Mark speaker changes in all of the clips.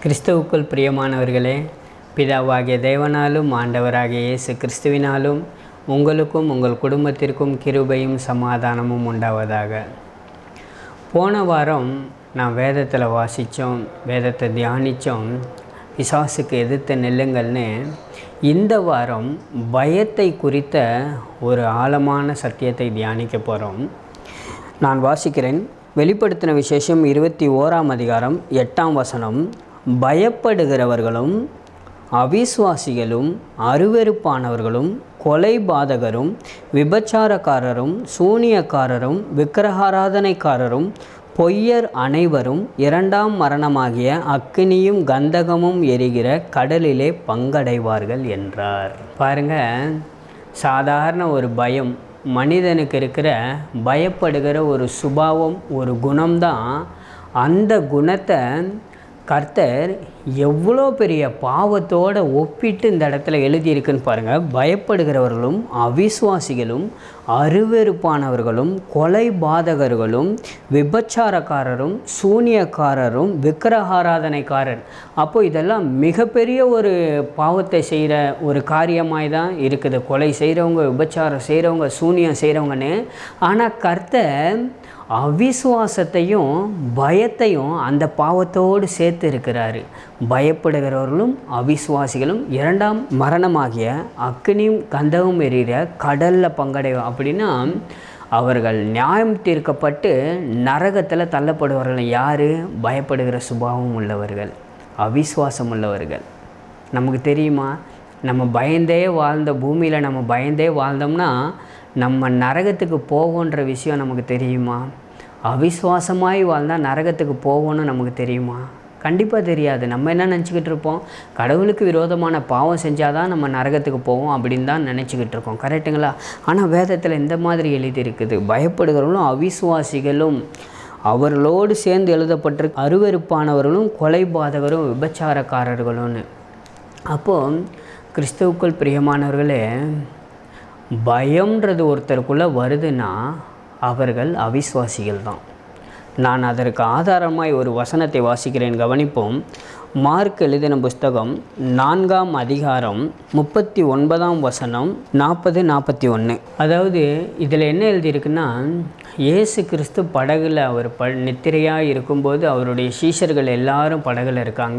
Speaker 1: கிறிஸ்துவுக்குள் பிரியமானவர்களே பிதாவாகிய தேவனாலும் ஆண்டவராகிய இயேசு கிறிஸ்துவினாலும் உங்களுக்கும் உங்கள் குடும்பத்திற்கும் கிருபையும் சமாதானமும் உண்டாவதாக போன வாரம் நான் வேதத்தில் வாசித்தோம் வேதத்தை தியானித்தோம் பிசாசுக்கு எதிர்த்து நெல்லுங்கள்னு இந்த வாரம் பயத்தை குறித்த ஒரு ஆழமான சத்தியத்தை தியானிக்க போகிறோம் நான் வாசிக்கிறேன் வெளிப்படுத்தின விசேஷம் இருபத்தி ஓராம் அதிகாரம் எட்டாம் வசனம் பயப்படுகிறவர்களும் அவிசுவாசிகளும் அருவெருப்பானவர்களும் கொலைபாதகரும் விபச்சாரக்காரரும் சூனியக்காரரும் விக்கிரகாராதனைக்காரரும் பொய்யர் அனைவரும் இரண்டாம் மரணமாகிய அக்கினியும் கந்தகமும் எரிகிற கடலிலே பங்கடைவார்கள் என்றார் பாருங்க சாதாரண ஒரு பயம் மனிதனுக்கு இருக்கிற பயப்படுகிற ஒரு சுபாவம் ஒரு குணம்தான் அந்த குணத்தை கர்த்தர் எவ்வளோ பெரிய பாவத்தோடு ஒப்பிட்டு இந்த இடத்துல எழுதியிருக்குன்னு பாருங்கள் பயப்படுகிறவர்களும் அவிசுவாசிகளும் அருவெருப்பானவர்களும் கொலை பாதகர்களும் விபச்சாரக்காரரும் சூனியக்காரரும் விக்கிரகாராதனைக்காரர் அப்போ இதெல்லாம் மிகப்பெரிய ஒரு பாவத்தை செய்கிற ஒரு காரியமாய் தான் இருக்குது கொலை செய்கிறவங்க விபச்சாரம் செய்கிறவங்க சூனியம் செய்கிறவங்கன்னு ஆனால் கர்த்தர் அவிசுவாசத்தையும் பயத்தையும் அந்த பாவத்தோடு சேர்த்து இருக்கிறாரு பயப்படுகிறவர்களும் அவிசுவாசிகளும் இரண்டாம் மரணமாகிய அக்னியும் கந்தவும் எறிகிற கடலில் பங்கடைவோம் அப்படின்னா அவர்கள் நியாயம் தீர்க்கப்பட்டு நரகத்தில் தள்ளப்படுவார்கள் யார் பயப்படுகிற சுபாவம் உள்ளவர்கள் அவிசுவாசம் உள்ளவர்கள் நமக்கு தெரியுமா நம்ம பயந்தே வாழ்ந்த பூமியில் நம்ம பயந்தே வாழ்ந்தோம்னா நம்ம நரகத்துக்கு போவோன்ற விஷயம் நமக்கு தெரியுமா அவிசுவாசமாய் வாழ்ந்தால் நரகத்துக்கு போவோன்னு நமக்கு தெரியுமா கண்டிப்பாக தெரியாது நம்ம என்ன நினச்சிக்கிட்டு இருப்போம் கடவுளுக்கு விரோதமான பாவம் செஞ்சால் தான் நம்ம நரகத்துக்கு போவோம் அப்படின்னு தான் நினச்சிக்கிட்டு இருக்கோம் கரெக்டுங்களா ஆனால் வேதத்தில் இந்த மாதிரி எழுதியிருக்குது பயப்படுகிறவர்களும் அவிசுவாசிகளும் அவர்களோடு சேர்ந்து எழுதப்பட்டிருக்கு அருவருப்பானவர்களும் கொலைபாதகரும் விபச்சாரக்காரர்களும்னு அப்போது கிறிஸ்துவுக்குள் பிரியமானவர்களே பயம்ன்றது ஒருத்தருக்குள்ளே வருதுன்னா அவர்கள் அவிஸ்வாசிகள் தான் நான் அதற்கு ஆதாரமாய் ஒரு வசனத்தை வாசிக்கிறேன் கவனிப்போம் மார்க் எழுதின புஸ்தகம் நான்காம் அதிகாரம் முப்பத்தி ஒன்பதாம் வசனம் நாற்பது நாற்பத்தி ஒன்று அதாவது இதில் என்ன எழுதியிருக்குன்னா இயேசு கிறிஸ்து படகுல அவர் ப நித்திரையாக இருக்கும்போது அவருடைய சீஷர்கள் எல்லாரும் படகுல இருக்காங்க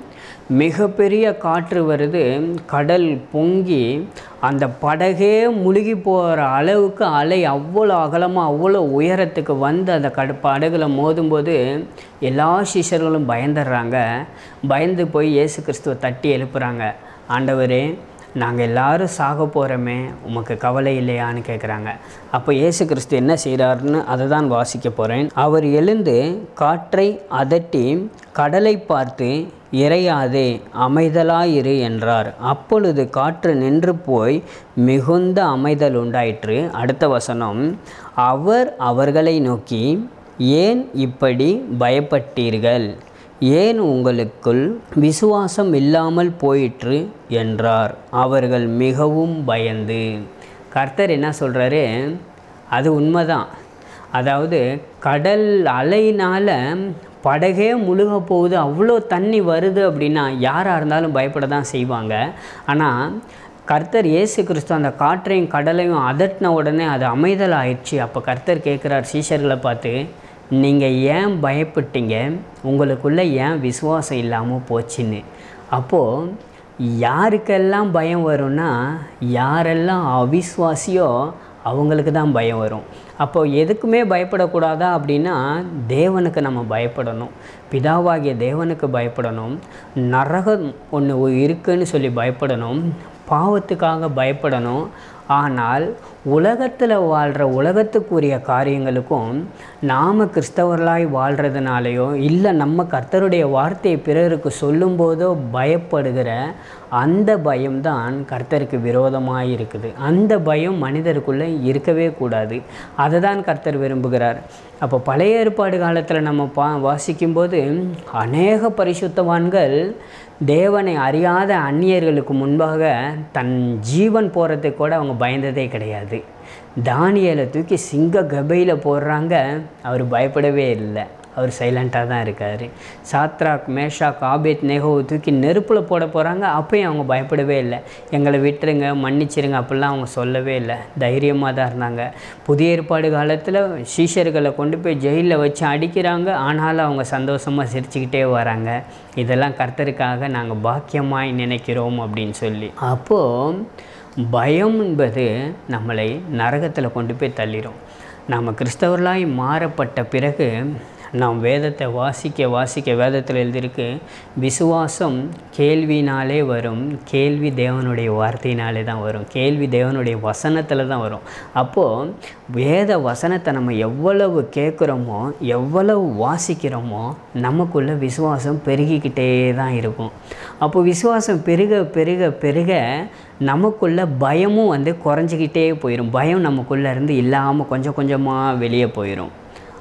Speaker 1: மிகப்பெரிய காற்று வருது கடல் பொங்கி அந்த படகே முழுகி போகிற அளவுக்கு அலை அவ்வளோ அகலமாக அவ்வளோ உயரத்துக்கு வந்து அந்த கட படகுல மோதும்போது எல்லா சீஷர்களும் பயந்துடுறாங்க பயந்து போய் இயேசு கிறிஸ்துவை தட்டி எழுப்புறாங்க ஆண்டவரே நாங்கள் எல்லாரும் சாக போகிறோமே உமக்கு கவலை இல்லையான்னு கேட்குறாங்க அப்போ இயேசு கிறிஸ்து என்ன செய்கிறாருன்னு அதை தான் வாசிக்க போகிறேன் அவர் எழுந்து காற்றை அதட்டி கடலை பார்த்து இறையாதே அமைதலாயிரு என்றார் அப்பொழுது காற்று நின்று போய் மிகுந்த அமைதல் உண்டாயிற்று அடுத்த வசனம் அவர் அவர்களை நோக்கி ஏன் இப்படி பயப்பட்டீர்கள் ஏன் உங்களுக்குள் விசுவாசம் இல்லாமல் போயிற்று என்றார் அவர்கள் மிகவும் பயந்து கர்த்தர் என்ன சொல்கிறாரு அது உண்மைதான் அதாவது கடல் அலையினால் படகே முழுக போகுது அவ்வளோ தண்ணி வருது அப்படின்னா யாராக இருந்தாலும் பயப்பட தான் செய்வாங்க ஆனால் கர்த்தர் இயேசு கிறிஸ்து அந்த காற்றையும் கடலையும் அதட்டின உடனே அது அமைதல் ஆயிடுச்சு அப்போ கர்த்தர் கேட்குறார் சீஷர்களை பார்த்து நீங்கள் ஏன் பயப்பட்டீங்க உங்களுக்குள்ளே ஏன் விசுவாசம் இல்லாமல் போச்சுன்னு அப்போது யாருக்கெல்லாம் பயம் வரும்னா யாரெல்லாம் அவிஸ்வாசியோ அவங்களுக்கு தான் பயம் வரும் அப்போ எதுக்குமே பயப்படக்கூடாதா அப்படின்னா தேவனுக்கு நம்ம பயப்படணும் பிதாவாகிய தேவனுக்கு பயப்படணும் நரகம் ஒன்று இருக்குன்னு சொல்லி பயப்படணும் பாவத்துக்காக பயப்படணும் ஆனால் உலகத்தில் வாழ்கிற உலகத்துக்குரிய காரியங்களுக்கும் நாம் கிறிஸ்தவர்களாய் வாழ்கிறதுனாலையோ இல்லை நம்ம கர்த்தருடைய வார்த்தையை பிறருக்கு சொல்லும்போதோ பயப்படுகிற அந்த பயம்தான் கர்த்தருக்கு விரோதமாக இருக்குது அந்த பயம் மனிதருக்குள்ளே இருக்கவே கூடாது அதை தான் கர்த்தர் விரும்புகிறார் அப்போ பழைய ஏற்பாடு காலத்தில் நம்ம பா வாசிக்கும்போது அநேக பரிசுத்தவான்கள் தேவனை அறியாத அந்நியர்களுக்கு முன்பாக தன் ஜீவன் போகிறதுக்கு கூட அவங்க பயந்ததே கிடையாது தானியலை தூக்கி சிங்க கபையில் போடுறாங்க அவர் பயப்படவே இல்லை அவர் சைலண்ட்டாக தான் இருக்கார் சாத்ராக் மேஷாக் ஆபேத் நேகோவை தூக்கி நெருப்பில் போட போகிறாங்க அப்பயும் அவங்க பயப்படவே இல்லை எங்களை விட்டுருங்க மன்னிச்சிருங்க அப்படிலாம் அவங்க சொல்லவே இல்லை தைரியமாக தான் இருந்தாங்க புதிய ஏற்பாடு காலத்தில் சீஷர்களை கொண்டு போய் ஜெயிலில் வச்சு அடிக்கிறாங்க ஆனாலும் அவங்க சந்தோஷமாக சிரிச்சுக்கிட்டே வராங்க இதெல்லாம் கர்த்தருக்காக நாங்கள் பாக்கியமாய் நினைக்கிறோம் அப்படின்னு சொல்லி அப்போது பயம் என்பது நம்மளை நரகத்தில் கொண்டு போய் தள்ளிடும் நாம் கிறிஸ்தவர்களாய் மாறப்பட்ட பிறகு நாம் வேதத்தை வாசிக்க வாசிக்க வேதத்தில் எழுதியிருக்கு விசுவாசம் கேள்வினாலே வரும் கேள்வி தேவனுடைய வார்த்தையினாலே தான் வரும் கேள்வி தேவனுடைய வசனத்தில் தான் வரும் அப்போது வேத வசனத்தை நம்ம எவ்வளவு கேட்குறோமோ எவ்வளவு வாசிக்கிறோமோ நமக்குள்ள விசுவாசம் பெருகிக்கிட்டே தான் இருக்கும் அப்போ விசுவாசம் பெருக பெருக பெருக நமக்குள்ள பயமும் வந்து குறைஞ்சிக்கிட்டே போயிடும் பயம் நமக்குள்ளே இருந்து இல்லாமல் கொஞ்சம் கொஞ்சமாக வெளியே போயிடும்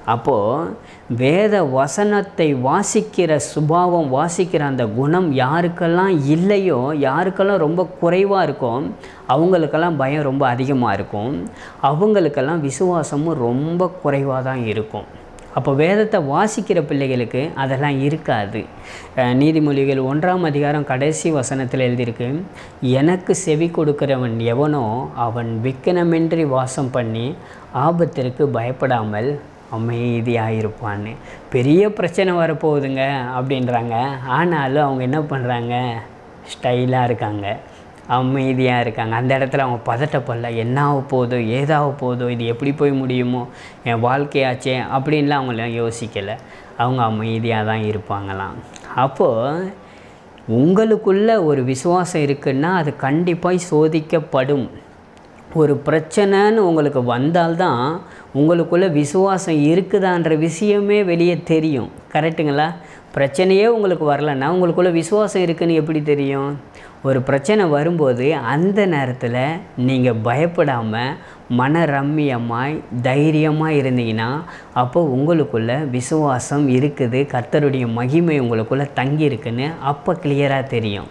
Speaker 1: அப்போது வேத வசனத்தை வாசிக்கிற சுபாவம் வாசிக்கிற அந்த குணம் யாருக்கெல்லாம் இல்லையோ யாருக்கெல்லாம் ரொம்ப குறைவாக இருக்கோ அவங்களுக்கெல்லாம் பயம் ரொம்ப அதிகமாக இருக்கும் அவங்களுக்கெல்லாம் விசுவாசமும் ரொம்ப குறைவாக தான் இருக்கும் அப்போ வேதத்தை வாசிக்கிற பிள்ளைகளுக்கு அதெல்லாம் இருக்காது அஹ் நீதிமொழிகள் ஒன்றாம் அதிகாரம் கடைசி வசனத்தில் எழுதியிருக்கு எனக்கு செவி கொடுக்கிறவன் எவனோ அவன் விக்கனமின்றி வாசம் பண்ணி ஆபத்திற்கு பயப்படாமல் அமைதியாக இருப்பான்னு பெரிய பிரச்சனை வரப்போகுதுங்க அப்படின்றாங்க ஆனாலும் அவங்க என்ன பண்ணுறாங்க ஸ்டைலாக இருக்காங்க அமைதியாக இருக்காங்க அந்த இடத்துல அவங்க பதட்டப்படல என்ன ஆக போதோ ஏதாக போதோ இது எப்படி போய் முடியுமோ என் வாழ்க்கையாச்சே அப்படின்லாம் அவங்களாம் யோசிக்கலை அவங்க அமைதியாக தான் இருப்பாங்களாம் அப்போது உங்களுக்குள்ள ஒரு விசுவாசம் இருக்குன்னா அது கண்டிப்பாக சோதிக்கப்படும் ஒரு பிரச்சனைன்னு உங்களுக்கு வந்தால்தான் உங்களுக்குள்ள விசுவாசம் இருக்குதான்ற விஷயமே வெளியே தெரியும் கரெக்டுங்களா பிரச்சனையே உங்களுக்கு வரலன்னா உங்களுக்குள்ள விசுவாசம் இருக்குன்னு எப்படி தெரியும் ஒரு பிரச்சனை வரும்போது அந்த நேரத்தில் நீங்கள் பயப்படாமல் மன ரம்மியமாய் தைரியமாக இருந்தீங்கன்னா அப்போ உங்களுக்குள்ள விசுவாசம் இருக்குது கர்த்தருடைய மகிமை உங்களுக்குள்ளே தங்கி இருக்குன்னு அப்போ கிளியராக தெரியும்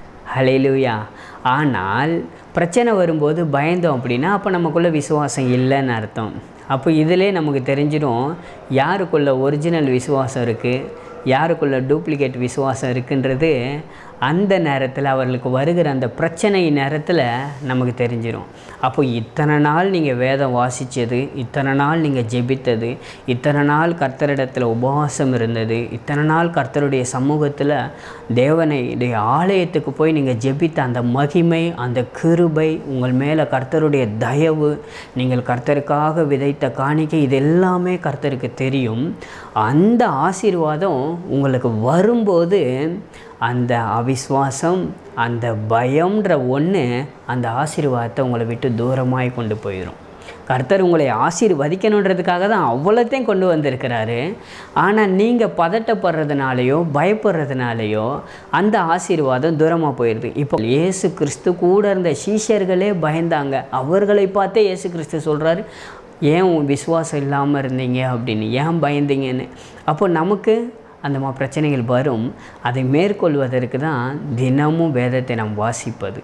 Speaker 1: ஹலேலூயா ஆனால் பிரச்சனை வரும்போது பயந்தோம் அப்படின்னா அப்போ நமக்குள்ளே விசுவாசம் இல்லைன்னு அர்த்தம் அப்போ இதிலே நமக்கு தெரிஞ்சிடும் யாருக்குள்ள ஒரிஜினல் விசுவாசம் இருக்குது யாருக்குள்ள டூப்ளிகேட் விசுவாசம் இருக்குன்றது அந்த நேரத்தில் அவர்களுக்கு வருகிற அந்த பிரச்சனை நேரத்தில் நமக்கு தெரிஞ்சிடும் அப்போ இத்தனை நாள் நீங்கள் வேதம் வாசித்தது இத்தனை நாள் நீங்கள் ஜெபித்தது இத்தனை நாள் கர்த்தரிடத்தில் உபவாசம் இருந்தது இத்தனை நாள் கர்த்தருடைய சமூகத்தில் தேவனுடைய ஆலயத்துக்கு போய் நீங்கள் ஜெபித்த அந்த மகிமை அந்த கிருபை உங்கள் மேலே கர்த்தருடைய தயவு நீங்கள் கர்த்தருக்காக விதைத்த காணிக்கை இது எல்லாமே கர்த்தருக்கு தெரியும் அந்த ஆசீர்வாதம் உங்களுக்கு வரும்போது அந்த அவிஸ்வாசம் அந்த பயம்ன்ற ஒன்று அந்த ஆசீர்வாதத்தை உங்களை விட்டு தூரமாய் கொண்டு போயிடும் கர்த்தர் உங்களை ஆசீர்வதிக்கணுன்றதுக்காக தான் அவ்வளோத்தையும் கொண்டு வந்திருக்கிறாரு ஆனால் நீங்கள் பதட்டப்படுறதுனாலையோ பயப்படுறதுனாலையோ அந்த ஆசீர்வாதம் தூரமாக போயிடுது இப்போ இயேசு கிறிஸ்து கூட இருந்த சீஷர்களே பயந்தாங்க அவர்களை பார்த்தே இயேசு கிறிஸ்து சொல்கிறாரு ஏன் உன் விசுவாசம் இல்லாமல் இருந்தீங்க அப்படின்னு ஏன் பயந்தீங்கன்னு அப்போ நமக்கு அந்த மாதிரி பிரச்சனைகள் வரும் அதை மேற்கொள்வதற்கு தான் தினமும் வேதத்தை நாம் வாசிப்பது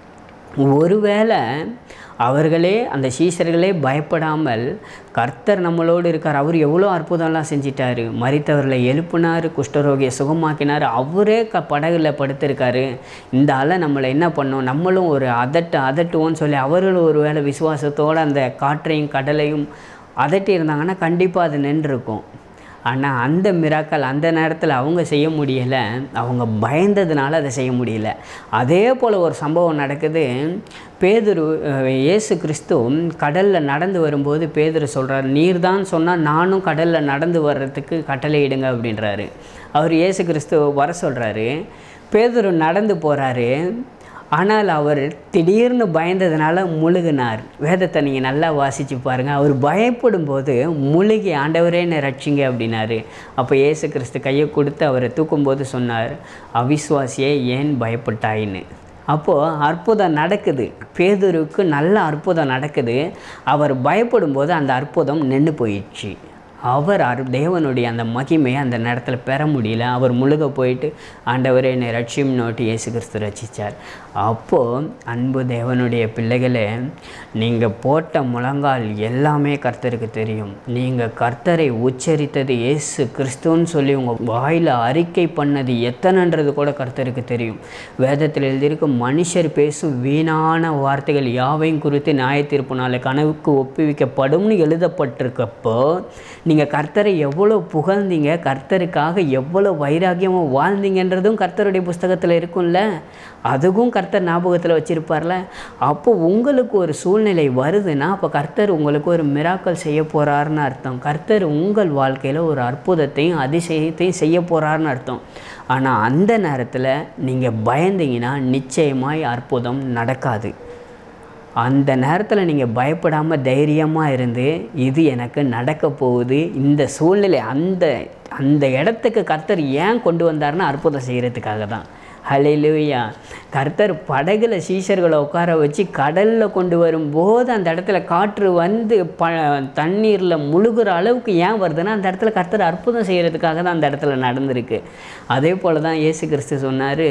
Speaker 1: ஒருவேளை அவர்களே அந்த சீஷர்களே பயப்படாமல் கர்த்தர் நம்மளோடு இருக்கார் அவர் எவ்வளோ அற்புதம்லாம் செஞ்சிட்டாரு மறித்தவர்களை எழுப்புனார் குஷ்டரோகியை சுகமாக்கினார் அவரே க படகுல படுத்திருக்காரு இந்த ஆளை நம்மளை என்ன பண்ணோம் நம்மளும் ஒரு அதட்டு அதட்டுவோன்னு சொல்லி அவர்களும் ஒரு வேளை விசுவாசத்தோடு அந்த காற்றையும் கடலையும் அதட்டி இருந்தாங்கன்னா கண்டிப்பாக அது நின்றுருக்கும் ஆனால் அந்த மிராக்கள் அந்த நேரத்தில் அவங்க செய்ய முடியலை அவங்க பயந்ததுனால அதை செய்ய முடியல அதே போல் ஒரு சம்பவம் நடக்குது பேதுரு அஹ், இயேசு கிறிஸ்து கடலில் நடந்து வரும்போது பேதுரு சொல்கிறார் நீர் தான் சொன்னால் நானும் கடலில் நடந்து வர்றதுக்கு கட்டளையிடுங்க அப்படின்றாரு அவர் இயேசு கிறிஸ்து வர சொல்கிறாரு பேதுரு நடந்து போகிறாரு ஆனால் அவர் திடீர்னு பயந்ததுனால முழுகினார் வேதத்தை நீங்கள் நல்லா வாசித்து பாருங்கள் அவர் பயப்படும் போது முழுகி ஆண்டவரே என்னை ரட்சிங்க அப்படின்னாரு அப்போ இயேசு கிறிஸ்து கையை கொடுத்து அவரை தூக்கும்போது சொன்னார் அவிஸ்வாசியே ஏன் பயப்பட்டாயின்னு அப்போது அற்புதம் நடக்குது பேதுருக்கு நல்ல அற்புதம் நடக்குது அவர் பயப்படும் போது அந்த அற்புதம் நின்று போயிடுச்சு அவர் அரு தேவனுடைய அந்த மகிமையை அந்த நேரத்தில் பெற முடியல அவர் முழுக போயிட்டு ஆண்டவரே என்னை ரட்சியும் நோட்டி இயேசு கிறிஸ்து ரசித்தார் அப்போது அன்பு தேவனுடைய பிள்ளைகளே நீங்கள் போட்ட முழங்கால் எல்லாமே கர்த்தருக்கு தெரியும் நீங்கள் கர்த்தரை உச்சரித்தது இயேசு கிறிஸ்துன்னு சொல்லி உங்கள் வாயில் அறிக்கை பண்ணது எத்தனைன்றது கூட கர்த்தருக்கு தெரியும் வேதத்தில் எழுதியிருக்க மனுஷர் பேசும் வீணான வார்த்தைகள் யாவையும் குறித்து நியாய தீர்ப்பு நாளை கனவுக்கு ஒப்புவிக்கப்படும்னு எழுதப்பட்டிருக்கப்போ நீங்கள் கர்த்தரை எவ்வளோ புகழ்ந்தீங்க கர்த்தருக்காக எவ்வளோ வைராக்கியமாக வாழ்ந்தீங்கன்றதும் கர்த்தருடைய புஸ்தகத்தில் இருக்கும்ல அதுவும் கர்த்தர் ஞாபகத்தில் வச்சுருப்பார்ல அப்போ உங்களுக்கு ஒரு சூழ்நிலை வருதுன்னா அப்போ கர்த்தர் உங்களுக்கு ஒரு மிராக்கல் செய்ய போகிறாருன்னு அர்த்தம் கர்த்தர் உங்கள் வாழ்க்கையில் ஒரு அற்புதத்தையும் அதிசயத்தையும் செய்ய போகிறாருன்னு அர்த்தம் ஆனால் அந்த நேரத்தில் நீங்கள் பயந்தீங்கன்னா நிச்சயமாய் அற்புதம் நடக்காது அந்த நேரத்தில் நீங்கள் பயப்படாமல் தைரியமாக இருந்து இது எனக்கு நடக்க போகுது இந்த சூழ்நிலை அந்த அந்த இடத்துக்கு கர்த்தர் ஏன் கொண்டு வந்தாருன்னா அற்புதம் செய்கிறதுக்காக தான் ஹalleluya கர்த்தர் படகுல சீஷர்களை உட்கார வச்சு கடலில் கொண்டு வரும்போது அந்த இடத்துல காற்று வந்து ப தண்ணீரில் முழுகிற அளவுக்கு ஏன் வருதுன்னா அந்த இடத்துல கர்த்தர் அற்புதம் செய்கிறதுக்காக தான் அந்த இடத்துல நடந்திருக்கு அதே போல் தான் இயேசு கிறிஸ்து சொன்னார்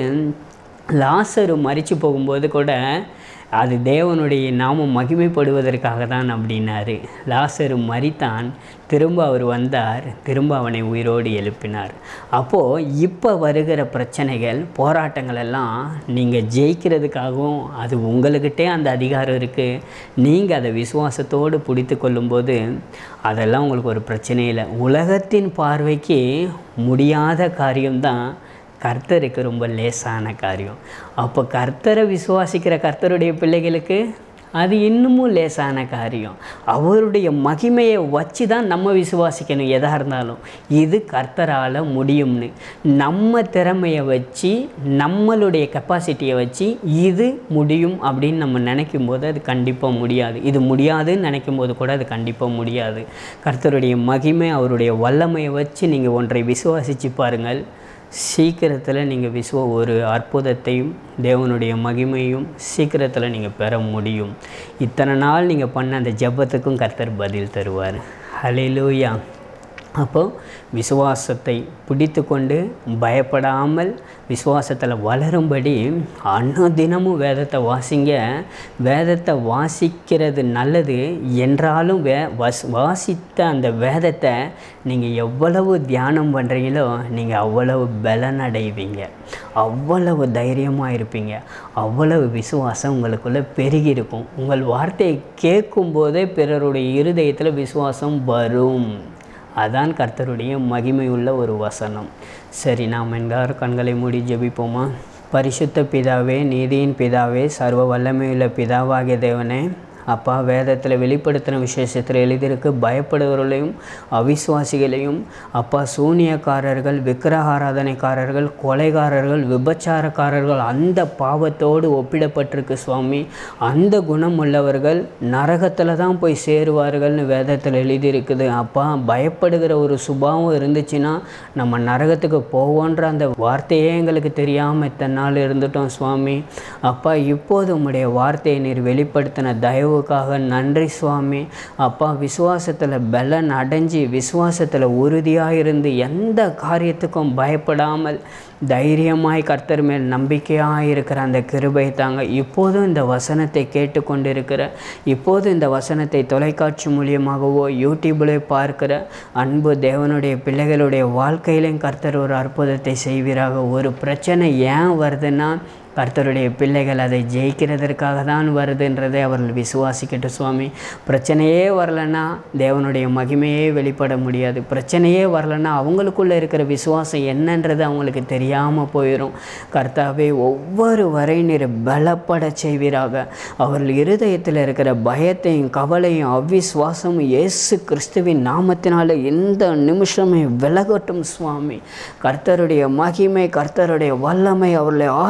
Speaker 1: லாசரு மறித்து போகும்போது கூட அது தேவனுடைய நாமம் மகிமைப்படுவதற்காக தான் அப்படின்னாரு லாசரு மறித்தான் திரும்ப அவர் வந்தார் திரும்ப அவனை உயிரோடு எழுப்பினார் அப்போது இப்போ வருகிற பிரச்சனைகள் போராட்டங்கள் எல்லாம் நீங்கள் ஜெயிக்கிறதுக்காகவும் அது உங்களுக்கிட்டே அந்த அதிகாரம் இருக்குது நீங்கள் அதை விசுவாசத்தோடு பிடித்து கொள்ளும்போது அதெல்லாம் உங்களுக்கு ஒரு பிரச்சனை இல்லை உலகத்தின் பார்வைக்கு முடியாத காரியம்தான் கர்த்தருக்கு ரொம்ப லேசான காரியம் அப்போ கர்த்தரை விசுவாசிக்கிற கர்த்தருடைய பிள்ளைகளுக்கு அது இன்னமும் லேசான காரியம் அவருடைய மகிமையை வச்சு தான் நம்ம விசுவாசிக்கணும் எதாக இருந்தாலும் இது கர்த்தரால் முடியும்னு நம்ம திறமையை வச்சு நம்மளுடைய கெப்பாசிட்டியை வச்சு இது முடியும் அப்படின்னு நம்ம நினைக்கும் போது அது கண்டிப்பாக முடியாது இது முடியாதுன்னு நினைக்கும் போது கூட அது கண்டிப்பாக முடியாது கர்த்தருடைய மகிமை அவருடைய வல்லமையை வச்சு நீங்கள் ஒன்றை விசுவாசித்து பாருங்கள் சீக்கிரத்தில் நீங்கள் விசுவ ஒரு அற்புதத்தையும் தேவனுடைய மகிமையும் சீக்கிரத்தில் நீங்கள் பெற முடியும் இத்தனை நாள் நீங்கள் பண்ண அந்த ஜெபத்துக்கும் கர்த்தர் பதில் தருவார் ஹalleluya அப்போது விசுவாசத்தை பிடித்து கொண்டு பயப்படாமல் விசுவாசத்தில் வளரும்படி அன்னதினமும் வேதத்தை வாசிங்க வேதத்தை வாசிக்கிறது நல்லது என்றாலும் வே வஸ் வாசித்த அந்த வேதத்தை நீங்கள் எவ்வளவு தியானம் பண்ணுறீங்களோ நீங்கள் அவ்வளவு பலனடைவீங்க அவ்வளவு தைரியமாக இருப்பீங்க அவ்வளவு விசுவாசம் உங்களுக்குள்ளே பெருகி இருக்கும் உங்கள் வார்த்தையை கேட்கும்போதே பிறருடைய இருதயத்தில் விசுவாசம் வரும் அதான் கர்த்தருடைய மகிமை உள்ள ஒரு வசனம் சரி நாம் எல்லாரும் கண்களை மூடி ஜெபிப்போமா பரிசுத்த பிதாவே நீதியின் பிதாவே சர்வ வல்லமையுள்ள பிதாவாகிய தேவனே அப்பா வேதத்தில் வெளிப்படுத்தின விசேஷத்தில் எழுதியிருக்கு பயப்படுகிறவர்களையும் அவிசுவாசிகளையும் அப்பா சூனியக்காரர்கள் விக்கிரகாராதனைக்காரர்கள் கொலைகாரர்கள் விபச்சாரக்காரர்கள் அந்த பாவத்தோடு ஒப்பிடப்பட்டிருக்கு சுவாமி அந்த குணம் உள்ளவர்கள் நரகத்தில் தான் போய் சேருவார்கள்னு வேதத்தில் எழுதியிருக்குது அப்பா பயப்படுகிற ஒரு சுபாவம் இருந்துச்சுன்னா நம்ம நரகத்துக்கு போவோன்ற அந்த வார்த்தையே எங்களுக்கு தெரியாமல் இத்தனை நாள் இருந்துட்டோம் சுவாமி அப்பா இப்போது உம்முடைய வார்த்தையை நீர் வெளிப்படுத்தின தயவுக்காக நன்றி சுவாமி அப்பா விசுவாசத்தில் பலன் அடைஞ்சு விசுவாசத்தில் உறுதியாக இருந்து எந்த காரியத்துக்கும் பயப்படாமல் தைரியமாய் கர்த்தர் மேல் நம்பிக்கையாக இருக்கிற அந்த கிருபை தாங்க இப்போதும் இந்த வசனத்தை கேட்டுக்கொண்டிருக்கிற இப்போது இந்த வசனத்தை தொலைக்காட்சி மூலியமாகவோ யூடியூபில் பார்க்கிற அன்பு தேவனுடைய பிள்ளைகளுடைய வாழ்க்கையிலையும் கர்த்தர் ஒரு அற்புதத்தை செய்வீராக ஒரு பிரச்சனை ஏன் வருதுன்னா கர்த்தருடைய பிள்ளைகள் அதை ஜெயிக்கிறதற்காக தான் வருதுன்றதை அவர்கள் விசுவாசிக்கட்டும் சுவாமி பிரச்சனையே வரலன்னா தேவனுடைய மகிமையே வெளிப்பட முடியாது பிரச்சனையே வரலன்னா அவங்களுக்குள்ளே இருக்கிற விசுவாசம் என்னன்றது அவங்களுக்கு தெரியாமல் போயிடும் கர்த்தாவே ஒவ்வொரு வரை நீர் பலப்பட செய்வீராக அவர்கள் இருதயத்தில் இருக்கிற பயத்தையும் கவலையும் அவ்விசுவாசமும் இயேசு கிறிஸ்துவின் நாமத்தினால இந்த நிமிஷமே விலகட்டும் சுவாமி கர்த்தருடைய மகிமை கர்த்தருடைய வல்லமை அவர்களை ஆளுகை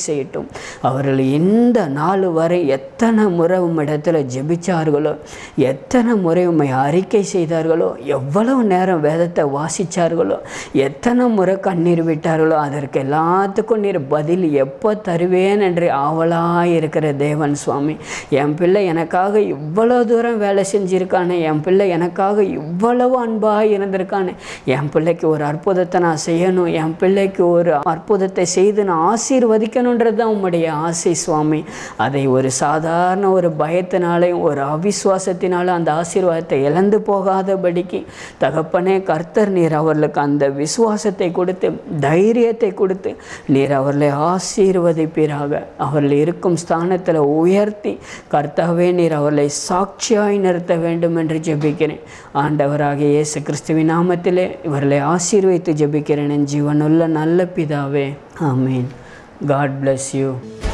Speaker 1: செய்யட்டும் அவர்கள் இந்த நாள் வரை எத்தனை முறை உம்மிடத்தில் ஜெபிச்சார்களோ எத்தனை முறை உம்மை அறிக்கை செய்தார்களோ எவ்வளவு நேரம் வேதத்தை வாசித்தார்களோ எத்தனை முறை கண்ணீர் விட்டார்களோ அதற்கு எல்லாத்துக்கும் நீர் பதில் எப்போ தருவேன் என்று ஆவலாக இருக்கிற தேவன் சுவாமி என் பிள்ளை எனக்காக இவ்வளோ தூரம் வேலை செஞ்சுருக்கானே என் பிள்ளை எனக்காக இவ்வளவு அன்பாக இருந்திருக்கானே என் பிள்ளைக்கு ஒரு அற்புதத்தை நான் செய்யணும் என் பிள்ளைக்கு ஒரு அற்புதத்தை செய்து நான் ஆசீர்வதிக்கணுன்றது தான் உம்முடைய ஆசை சுவாமி அதை ஒரு சாதாரண ஒரு பயத்தினாலையும் ஒரு அவிசுவாசத்தினாலும் அந்த ஆசீர்வாதத்தை இழந்து போகாதபடிக்கு தகப்பனே கர்த்தர் நீர் அவர்களுக்கு அந்த விசுவாசத்தை கொடுத்து தைரியத்தை கொடுத்து நீர் அவர்களை ஆசீர்வதிப்பீராக அவர்கள் இருக்கும் ஸ்தானத்தில் உயர்த்தி கர்த்தாவே நீர் அவர்களை சாட்சியாய் நிறுத்த வேண்டும் என்று ஜெபிக்கிறேன் ஆண்டவராகிய இயேசு கிறிஸ்துவின் நாமத்திலே இவர்களை ஆசீர்வைத்து ஜெபிக்கிறேன் என் ஜீவனுள்ள நல்ல பிதாவே ஆமீன் காட் bless யூ